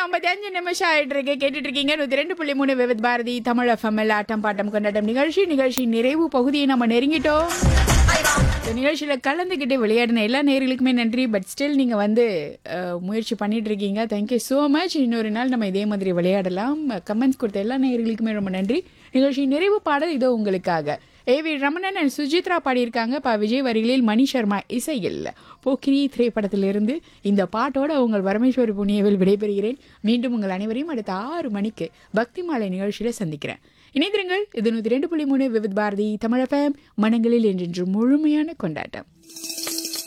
ஐம்பத்தி அஞ்சு நிமிஷம் ஆயிட்டு இருக்கு கேட்டுட்டு இருக்கீங்க நூத்தி ரெண்டு புள்ளி மூணு விவித் பாரதி தமிழ் எஃப்எம்எல் ஆட்டம் பாட்டம் கொண்டாட்டம் நிகழ்ச்சி நிகழ்ச்சி நிறைவு பகுதியை நம்ம நெருங்கிட்டோம் இந்த நிகழ்ச்சியில கலந்துக்கிட்டு விளையாடின எல்லா நேர்களுக்குமே நன்றி பட் ஸ்டில் நீங்க வந்து அஹ், முயற்சி பண்ணிட்டு இருக்கீங்க தேங்க்யூ ஸோ மச் இன்னொரு நாள் நம்ம இதே மாதிரி விளையாடலாம் கமெண்ட்ஸ் கொடுத்த எல்லா நேர்களுக்குமே ரொம்ப நன்றி நிகழ்ச்சி நிறைவு பாடல் இதோ உங்களுக்காக ஏவி ரமணன் அண்ட் சுஜித்ரா பாடியிருக்காங்க பா விஜய் வரிகளில் மணி சர்மா இசையில் போக்கிரி திரைப்படத்திலிருந்து இந்த பாட்டோட உங்கள் பரமேஸ்வரி புண்ணியவில் விடைபெறுகிறேன் மீண்டும் உங்கள் அனைவரையும் அடுத்த ஆறு மணிக்கு பக்தி மாலை நிகழ்ச்சியில சந்திக்கிறேன் இணைந்திருங்கள் இது நூற்றி ரெண்டு புள்ளி மூணு விவித் பாரதி தமிழகம் மனங்களில் என்றென்று முழுமையான கொண்டாட்டம்